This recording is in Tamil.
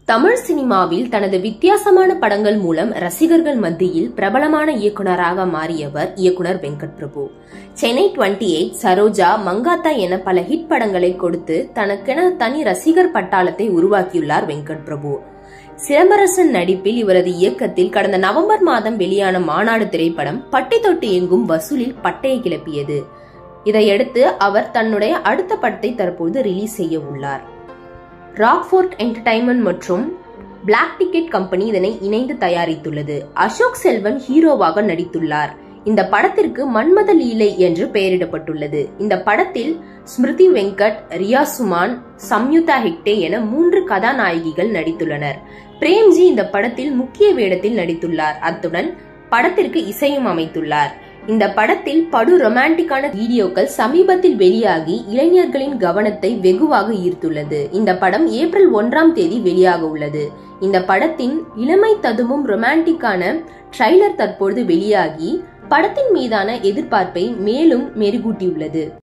தமிழ் சினிமாவில் தனது வித்தியாசமான படங்கள் மூலம் ரசிகர்கள் மத்தியில் பிரபலமான இயக்குனராக மாறியவர் இயக்குனர் வெங்கட் பிரபு சென்னை டுவெண்ட்டி எயிட் சரோஜா மங்காத்தா என பல ஹிட் படங்களை கொடுத்து தனக்கென தனி ரசிகர் பட்டாளத்தை உருவாக்கியுள்ளார் வெங்கட் பிரபு சிலம்பரசன் நடிப்பில் இவரது இயக்கத்தில் கடந்த நவம்பர் மாதம் வெளியான மாநாடு திரைப்படம் பட்டை தொட்டு எங்கும் வசூலில் பட்டையை கிளப்பியது இதையடுத்து அவர் தன்னுடைய அடுத்த படத்தை தற்போது ரிலீஸ் செய்ய உள்ளார் ராக்ஃபோர்ட் என்டர்டைன்மெண்ட் மற்றும் பிளாக் டிக்கெட் கம்பெனி இதனை இணைந்து தயாரித்துள்ளது அசோக் செல்வன் ஹீரோவாக நடித்துள்ளார் இந்த படத்திற்கு மன்மத லீலை என்று பெயரிடப்பட்டுள்ளது இந்த படத்தில் ஸ்மிருதி வெங்கட் ரியா சுமான் சம்யுதா ஹெக்டே என மூன்று கதாநாயகிகள் நடித்துள்ளனர் பிரேம்ஜி இந்த படத்தில் முக்கிய வேடத்தில் நடித்துள்ளார் அத்துடன் படத்திற்கு இசையும் அமைத்துள்ளார் இந்த படத்தில் படு ரொமான்டிக்கான வீடியோக்கள் சமீபத்தில் வெளியாகி இளைஞர்களின் கவனத்தை வெகுவாக ஈர்த்துள்ளது இந்த படம் ஏப்ரல் ஒன்றாம் தேதி வெளியாக உள்ளது இந்த படத்தின் இளமை ததும்பும் ரொமான்டிக்கான ட்ரைலர் தற்பொழுது வெளியாகி படத்தின் மீதான எதிர்பார்ப்பை மேலும் மெருகூட்டியுள்ளது